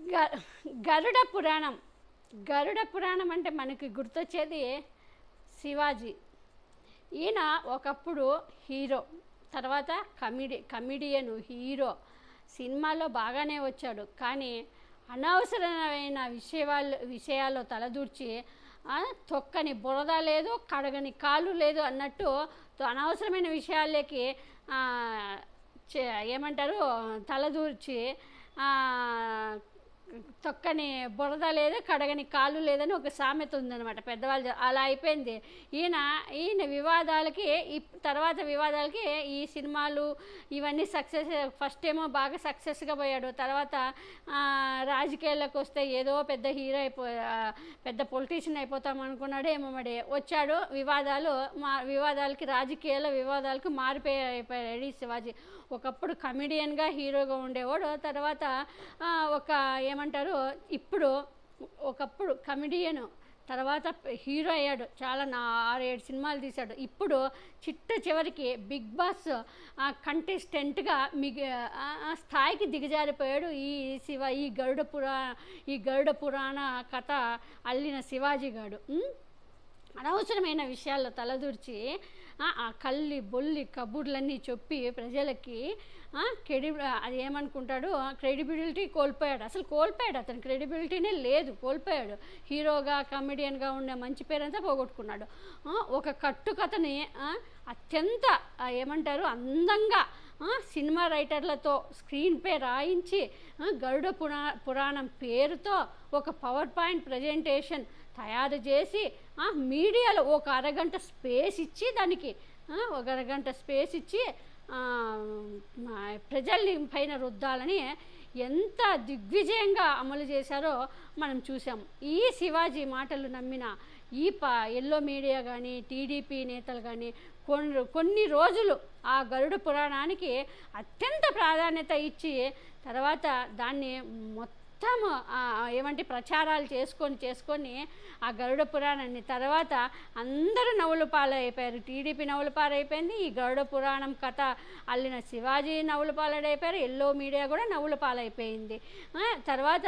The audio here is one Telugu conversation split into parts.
గ- గరుడ పురాణం గరుడ పురాణం అంటే మనకి గుర్తొచ్చేది శివాజీ ఈయన ఒకప్పుడు హీరో తర్వాత కమిడి కమిడియన్ హీరో సినిమాలో బాగానే వచ్చాడు కానీ అనవసరమైన విషయాలు విషయాల్లో తలదూర్చి ఆ, తొక్కని బురద లేదు కడగని కాలు లేదు అన్నట్టు తో- అనవసరమైన విషయాలకి ఆ, చే- ఏమంటారు తలదూర్చి ఆ, తొక్కని బురద లేదు కడగని కాలు లేదని ఒక సామెత ఉందన్నమాట పెద్దవాళ్ళు చె- అలా అయిపోయింది ఈయన ఈయన వివాదాలకి ఇప్- తర్వాత వివాదాలకి ఈ సినిమాలు ఇవన్నీ సక్సెస్ ఫస్ట్ ఏమో బాగా సక్సెస్గా పోయాడు తర్వాత ఆ, రాజకీయాల్లోకి వస్తే ఏదో పెద్ద హీరో అయిపో ఆ, పెద్ద పొలిటీషియన్ అయిపోతాం అనుకున్నాడు ఏమో మరి వచ్చాడు వివాదాలు మా వివాదాలకి రాజకీయాల వివాదాలకు మారిపోయి అయిపోయాడు ఈ శివాజీ ఒకప్పుడు కమిడియన్గా హీరోగా ఉండేవాడు తర్వాత ఆ, ఒక ఏమంటారు ఇప్పుడు ఒకప్పుడు కమిడియన్ తర్వాత హీరో అయ్యాడు చాలా నా ఆరేడు సినిమాలు తీశాడు ఇప్పుడు చిట్ట చివరికి బిగ్ బాస్ కంటెస్టెంట్గా మిగి ఆ, ఆ స్థాయికి దిగజారిపోయాడు ఈ శివ ఈ గరుడ పురా ఈ గరుడ పురాణ కథ అల్లిన శివాజీ గాడు ఉం? అనవసరమైన విషయాల్లో తలదూర్చి ఆ, ఆ కల్లి బొల్లి కబుర్లన్నీ చెప్పి ప్రజలకి ఆ, క్రెడి అది ఏమనుకుంటాడు క్రెడిబిలిటీ కోల్పోయాడు అసలు కోల్పోయాడు అతని క్రెడిబిలిటీనే లేదు కోల్పోయాడు హీరోగా కమెడియన్గా ఉండే మంచి పేరంతా పోగొట్టుకున్నాడు ఆ, ఒక కట్టుకథని ఆ, అత్యంత ఆ, ఏమంటారు అందంగా ఆ, సినిమా రైటర్లతో స్క్రీన్ పే రాయించి ఆ, గరుడ పురా పురాణం పేరుతో ఒక పవర్ పాయింట్ ప్రజెంటేషన్ తయారు చేసి ఆ, మీడియాలో ఒక అరగంట స్పేస్ ఇచ్చి దానికి ఆ, ఒక అరగంట స్పేస్ ఇచ్చి ఆ, మా ప్రజల్ని పైన రుద్దాలని ఎంత దిగ్విజయంగా అమలు చేశారో మనం చూసాం ఈ శివాజీ మాటలు నమ్మిన ఈ ప ఎల్లో మీడియా కానీ టీడీపీ నేతలు కానీ కొన్ని కొన్ని రోజులు ఆ గరుడ పురాణానికి అత్యంత ప్రాధాన్యత ఇచ్చి తర్వాత దాన్ని మొత్తం ఆ, ఏమంటే ప్రచారాలు చేసుకొని చేసుకొని ఆ గరుడ పురాణాన్ని తర్వాత అందరూ నవ్వుల పాలైపోయారు టీడీపీ నవ్వుల పాలైపోయింది ఈ గరుడ పురాణం కథ అల్లిన శివాజీ నవ్వుల పాలైపోయారు ఎల్లో మీడియా కూడా నవ్వుల పాలైపోయింది ఆ, తర్వాత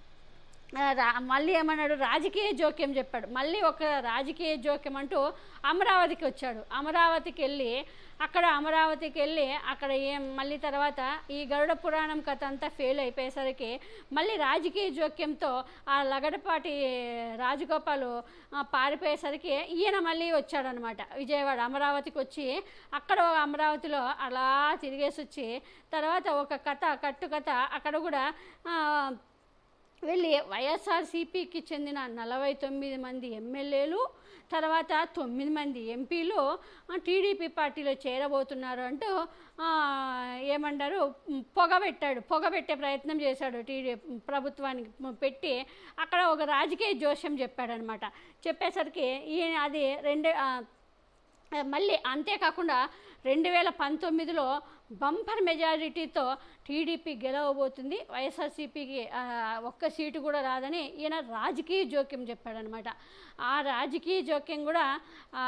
ఆ, రా మళ్ళీ ఏమన్నాడు రాజకీయ జోక్యం చెప్పాడు మళ్ళీ ఒక రాజకీయ జోక్యం అంటూ అమరావతికి వచ్చాడు అమరావతికి వెళ్ళి అక్కడ అమరావతికి వెళ్ళి అక్కడ ఏం మళ్ళీ తర్వాత ఈ గరుడ పురాణం కథ అంతా ఫెయిల్ అయిపోయేసరికి మళ్ళీ రాజకీయ జోక్యంతో ఆ లగడపాటి రాజగోపాలు ఆ, పారిపోయేసరికి ఈయన మళ్ళీ వచ్చాడనమాట విజయవాడ అమరావతికి వచ్చి అక్కడ అమరావతిలో అలా తిరిగేసి వచ్చి తర్వాత ఒక కథ కట్టు కథ అక్కడ కూడా ఆ, వెళ్ళి వైఎస్ఆర్సీపీకి చెందిన నలభై తొమ్మిది మంది ఎమ్మెల్యేలు తర్వాత తొమ్మిది మంది ఎంపీలు ఆ, టీడీపీ పార్టీలో చేరబోతున్నారు అంటూ ఆ, ఏమంటారు ఉమ్, పొగబెట్టాడు పొగబెట్టే ప్రయత్నం చేశాడు టీడీ ప్రభుత్వానికి మ- పెట్టి అక్కడ ఒక రాజకీయ జోష్యం చెప్పాడనమాట చెప్పేసరికి ఈయన అది రెండు ఆ, మళ్ళీ అంతేకాకుండా రెండు వేల పంతొమ్మిదిలో బంపర్ మెజారిటీతో టీడీపీ గెలవబోతుంది వైఎస్ఆర్సీపీకి ఆ, ఒక్క సీటు కూడా రాదని ఈయన రాజకీయ జోక్యం చెప్పాడనమాట ఆ రాజకీయ జోక్యం కూడా ఆ,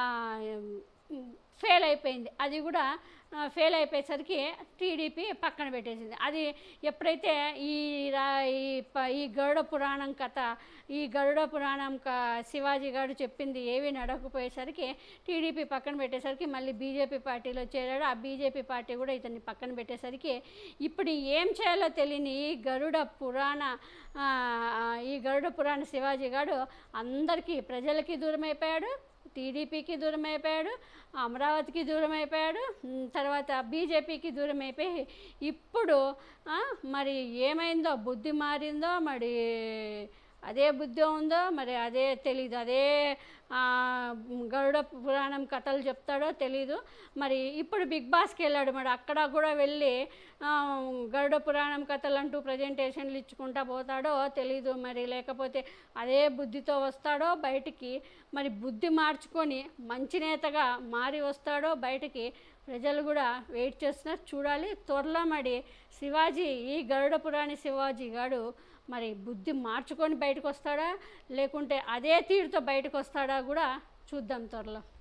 ఫెయిల్ అయిపోయింది అది కూడా ఆ, ఫెయిల్ అయిపోయేసరికి టీడీపీ పక్కన పెట్టేసింది అది ఎప్పుడైతే ఈ రా ఈ ప- ఈ గరుడ పురాణం కథ ఈ గరుడ పురాణం క శివాజీ గారు చెప్పింది ఏవి నడకపోయేసరికి టీడీపీ పక్కన పెట్టేసరికి మళ్ళీ బీజేపీ పార్టీలో చేరాడు ఆ బీజేపీ పార్టీ కూడా ఇతన్ని పక్కన పెట్టేసరికి ఇప్పుడు ఏం చేయాలో తెలియని ఈ గరుడ పురాణ ఆ, ఈ గరుడ పురాణ శివాజీ గారు అందరికీ ప్రజలకి దూరం అయిపోయాడు టీడీపీకి దూరం అయిపోయాడు అమరావతికి దూరం అయిపోయాడు ఉమ్, తర్వాత బీజేపీకి దూరం అయిపోయి ఇప్పుడు ఆ, మరి ఏమైందో బుద్ధి మారిందో మరి అదే బుద్ధి ఉందో మరి అదే తెలీదు అదే ఆ, గరుడ పురాణం కథలు చెప్తాడో తెలీదు మరి ఇప్పుడు బిగ్ బాస్కి వెళ్ళాడు మరి అక్కడ కూడా వెళ్ళి ఆ, గరుడ పురాణం కథలు అంటూ ప్రజెంటేషన్లు ఇచ్చుకుంటా పోతాడో తెలీదు మరి లేకపోతే అదే బుద్ధితో వస్తాడో బయటికి మరి బుద్ధి మార్చుకొని మంచి నేతగా మారి వస్తాడో బయటికి ప్రజలు కూడా వెయిట్ చేస్తున్నారు చూడాలి త్వరలో మరి శివాజీ ఈ గరుడ పురాణి శివాజీ గాడు మరి బుద్ధి మార్చుకొని బయటకు వస్తాడా లేకుంటే అదే తీరుతో బయటకు వస్తాడా కూడా చూద్దాం త్వరలో